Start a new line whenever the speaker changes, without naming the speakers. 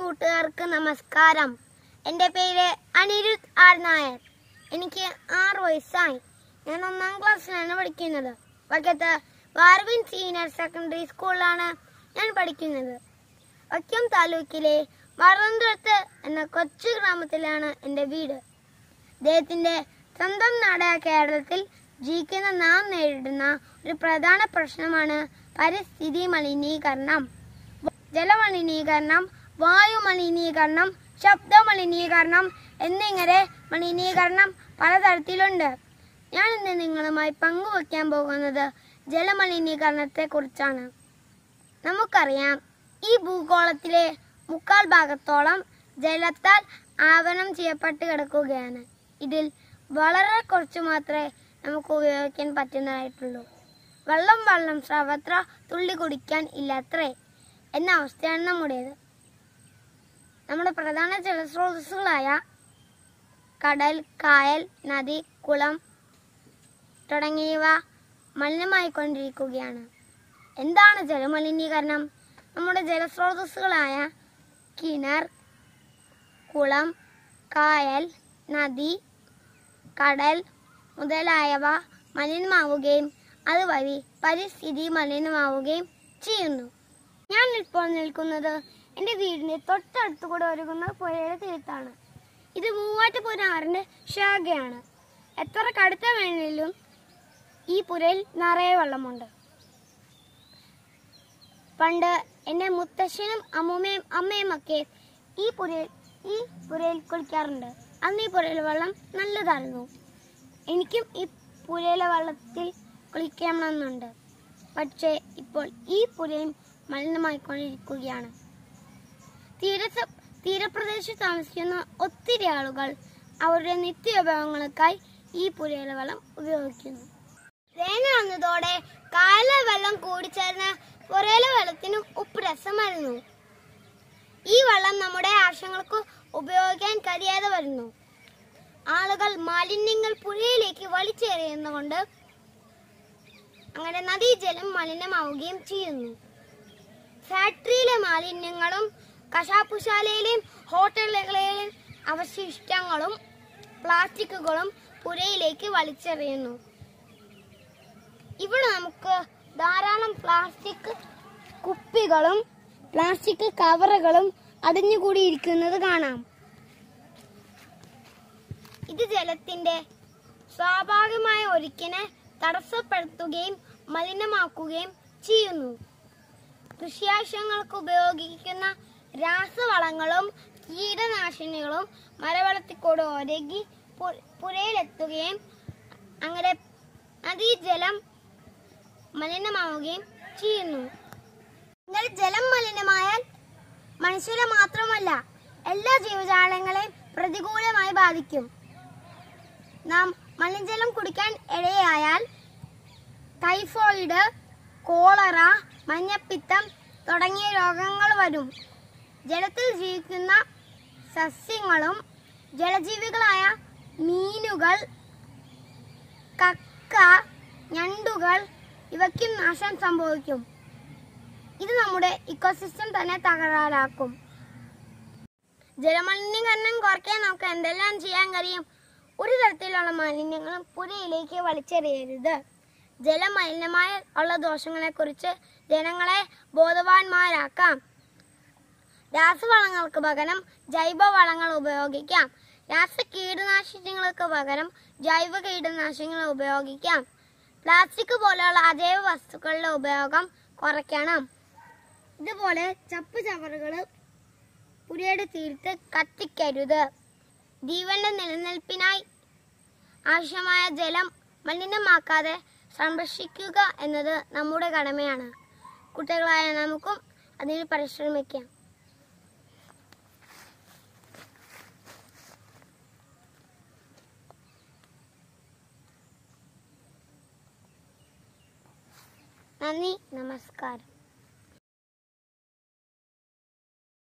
കൂട്ടുകാർക്ക് നമസ്കാരം എൻ്റെ പേര് അനിരുദ്ധ് ആർ നായർ എനിക്ക് ആറ് വയസ്സായി ഞാൻ ഒന്നാം ക്ലാസ്സിലാണ് പഠിക്കുന്നത് വക്കത്ത് വാർവിൻ സീനിയർ സെക്കൻഡറി സ്കൂളിലാണ് ഞാൻ പഠിക്കുന്നത് വക്കം താലൂക്കിലെ വറന്തുരത്ത് എന്ന കൊച്ചു ഗ്രാമത്തിലാണ് എൻ്റെ വീട് അദ്ദേഹത്തിന്റെ സ്വന്തം നാടായ കേരളത്തിൽ ജീവിക്കുന്ന നാം നേരിടുന്ന ഒരു പ്രധാന പ്രശ്നമാണ് പരിസ്ഥിതി മലിനീകരണം ജലമലിനീകരണം വായു മലിനീകരണം ശബ്ദ മലിനീകരണം എന്നിങ്ങനെ മലിനീകരണം പലതരത്തിലുണ്ട് ഞാൻ ഇന്ന് നിങ്ങളുമായി പങ്കുവയ്ക്കാൻ പോകുന്നത് ജലമലിനീകരണത്തെ കുറിച്ചാണ് നമുക്കറിയാം ഈ ഭൂഗോളത്തിലെ മുക്കാൽ ഭാഗത്തോളം ജലത്താൽ ആവരണം ചെയ്യപ്പെട്ട് കിടക്കുകയാണ് ഇതിൽ വളരെ കുറച്ച് മാത്രമേ നമുക്ക് ഉപയോഗിക്കാൻ പറ്റുന്നതായിട്ടുള്ളൂ വെള്ളം വെള്ളം സർവത്ര തുള്ളി കുടിക്കാൻ ഇല്ലത്രേ എന്ന അവസ്ഥയാണ് നമ്മുടേത് നമ്മുടെ പ്രധാന ജലസ്രോതസ്സുകളായ കടൽ കായൽ നദി കുളം തുടങ്ങിയവ മലിനമായിക്കൊണ്ടിരിക്കുകയാണ് എന്താണ് ജലമലിനീകരണം നമ്മുടെ ജലസ്രോതസ്സുകളായ കിണർ കുളം കായൽ നദി കടൽ മുതലായവ മലിനമാവുകയും അതുവഴി പരിസ്ഥിതി മലിനമാവുകയും ചെയ്യുന്നു ഞാൻ ഇപ്പോൾ നിൽക്കുന്നത് എൻ്റെ വീടിൻ്റെ തൊട്ടടുത്ത് കൂടെ ഒഴുകുന്ന പുഴയുടെ തീരത്താണ് ഇത് മൂവാറ്റുപുരാറിൻ്റെ ശാഖയാണ് എത്ര കടുത്ത വേനലിലും ഈ പുരയിൽ നിറയെ വെള്ളമുണ്ട് പണ്ട് എൻ്റെ മുത്തശ്ശനും അമ്മൂമ്മയും അമ്മയും ഒക്കെ ഈ പുരയിൽ ഈ പുരയിൽ കുളിക്കാറുണ്ട് അന്ന് ഈ പുരയിലെ വെള്ളം നല്ലതായിരുന്നു എനിക്കും ഈ പുരയിലെ വെള്ളത്തിൽ കുളിക്കണമെന്നുണ്ട് പക്ഷേ ഇപ്പോൾ ഈ പുരയും മലിനമായിക്കൊണ്ടിരിക്കുകയാണ് തീരത്ത് തീരപ്രദേശത്ത് താമസിക്കുന്ന ഒത്തിരി ആളുകൾ അവരുടെ നിത്യോപയോഗങ്ങൾക്കായി ഈ പുരയിലെ വെള്ളം ഉപയോഗിക്കുന്നു വേനൽ വന്നതോടെ കായലിലെ വെള്ളം കൂടിച്ചേർന്ന് പുരയിലെ വെള്ളത്തിനും ഉപ്പ് രസമായിരുന്നു ഈ വെള്ളം നമ്മുടെ ആവശ്യങ്ങൾക്ക് ഉപയോഗിക്കാൻ കഴിയാതെ വരുന്നു ആളുകൾ മാലിന്യങ്ങൾ പുഴയിലേക്ക് വലിച്ചെറിയുന്നതുകൊണ്ട് അങ്ങനെ നദീജലം മലിനമാവുകയും ചെയ്യുന്നു ഫാക്ടറിയിലെ മാലിന്യങ്ങളും കശാപ്പുശാലയിലെയും ഹോട്ടലുകളിലെയും അവശിഷ്ടങ്ങളും പ്ലാസ്റ്റിക്കുകളും പുഴയിലേക്ക് വലിച്ചെറിയുന്നു ഇവിടെ നമുക്ക് ധാരാളം പ്ലാസ്റ്റിക് കുപ്പികളും പ്ലാസ്റ്റിക് കവറുകളും അടിഞ്ഞുകൂടിയിരിക്കുന്നത് കാണാം ഇത് ജലത്തിന്റെ സ്വാഭാവികമായ ഒഴുക്കിനെ തടസ്സപ്പെടുത്തുകയും മലിനമാക്കുകയും ചെയ്യുന്നു കൃഷിയാവശ്യങ്ങൾക്ക് ഉപയോഗിക്കുന്ന രാസവളങ്ങളും കീടനാശിനികളും മരവെള്ളത്തിൽ കൂടെ ഒരകി പു- പുരയിലെത്തുകയും അങ്ങനെ നദീജലം മലിനമാവുകയും ചെയ്യുന്നു എന്നാൽ ജലം മലിനമായാൽ മനുഷ്യരെ മാത്രമല്ല എല്ലാ ജീവജാലങ്ങളെയും പ്രതികൂലമായി ബാധിക്കും നാം മലിനജലം കുടിക്കാൻ ഇടയായാൽ ടൈഫോയിഡ് കോളറ മഞ്ഞപ്പിത്തം തുടങ്ങിയ രോഗങ്ങൾ വരും ജലത്തിൽ ജീവിക്കുന്ന സസ്യങ്ങളും ജലജീവികളായ മീനുകൾ കക്ക ഞണ്ടുകൾ ഇവയ്ക്കും നാശം സംഭവിക്കും ഇത് നമ്മുടെ ഇക്കോസിസ്റ്റം തന്നെ തകരാറാക്കും ജലമലിനീകരണം കുറയ്ക്കാൻ നമുക്ക് എന്തെല്ലാം ചെയ്യാൻ കഴിയും ഒരു തരത്തിലുള്ള മാലിന്യങ്ങളും പുരയിലേക്ക് വലിച്ചെറിയരുത് ജലമലിനമായ ഉള്ള ദോഷങ്ങളെക്കുറിച്ച് ജനങ്ങളെ ബോധവാന്മാരാക്കാം രാസവളങ്ങൾക്ക് പകരം ജൈവവളങ്ങൾ ഉപയോഗിക്കാം രാസ കീടനാശിനികൾക്ക് പകരം ജൈവ കീടനാശിനികൾ ഉപയോഗിക്കാം പ്ലാസ്റ്റിക് പോലെയുള്ള അജൈവ വസ്തുക്കളുടെ ഉപയോഗം കുറയ്ക്കണം ഇതുപോലെ ചപ്പ് ചവറുകൾ പുരയുടെ തീരത്ത് കത്തിക്കരുത് ജീവന്റെ നിലനിൽപ്പിനായി ആവശ്യമായ ജലം മലിനമാക്കാതെ സംരക്ഷിക്കുക എന്നത് നമ്മുടെ കടമയാണ് കുട്ടികളായ നമുക്കും അതിന് പരിശ്രമിക്കാം നന്ദി നമസ്കാരം